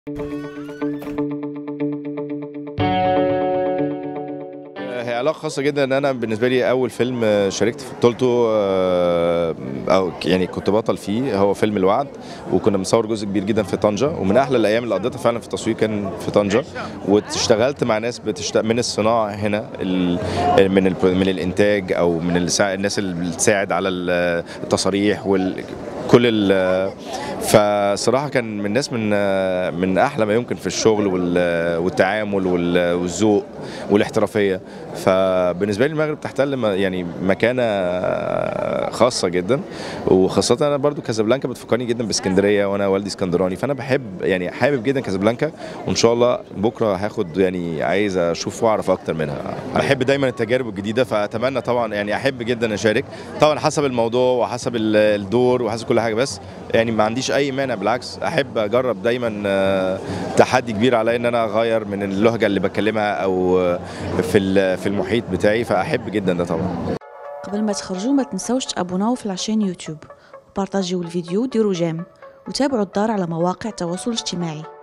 هي علاقة خاصة جدا ان انا بالنسبة لي اول فيلم شاركت في بطولته آه، او يعني كنت بطل فيه هو فيلم الوعد وكنا بنصور جزء كبير جدا في طنجة ومن احلى الايام اللي قضيتها فعلا في التصوير كان في طنجة واشتغلت مع ناس بتشت... من الصناعة هنا ال... من ال... من الانتاج او من السا... الناس اللي بتساعد على التصاريح وال... كل ال فصراحه كان من الناس من من احلى ما يمكن في الشغل وال- والتعامل وال- والذوق والاحترافيه فبالنسبه لي المغرب تحتل م- يعني مكانه خاصه جدا وخاصه انا برضو كازابلانكا بتفكرني جدا باسكندريه وانا والدي اسكندراني فانا بحب يعني حابب جدا كازابلانكا وان شاء الله بكره هاخد يعني عايز اشوف واعرف اكتر منها احب دايما التجارب الجديده فاتمنى طبعا يعني احب جدا اشارك طبعا حسب الموضوع وحسب ال- الدور وحسب كل حاجه بس يعني ما عنديش اي مانع بالعكس احب اجرب دايما آه، تحدي كبير عليا ان انا اغير من اللهجه اللي بتكلمها او آه، في ال- في المحيط بتاعي فاحب جدا ده طبعا قبل ما تخرجوا ما تنسوش تابوناو في العشان يوتيوب وبارطاجيو الفيديو وديروا جيم وتابعوا الدار على مواقع التواصل الاجتماعي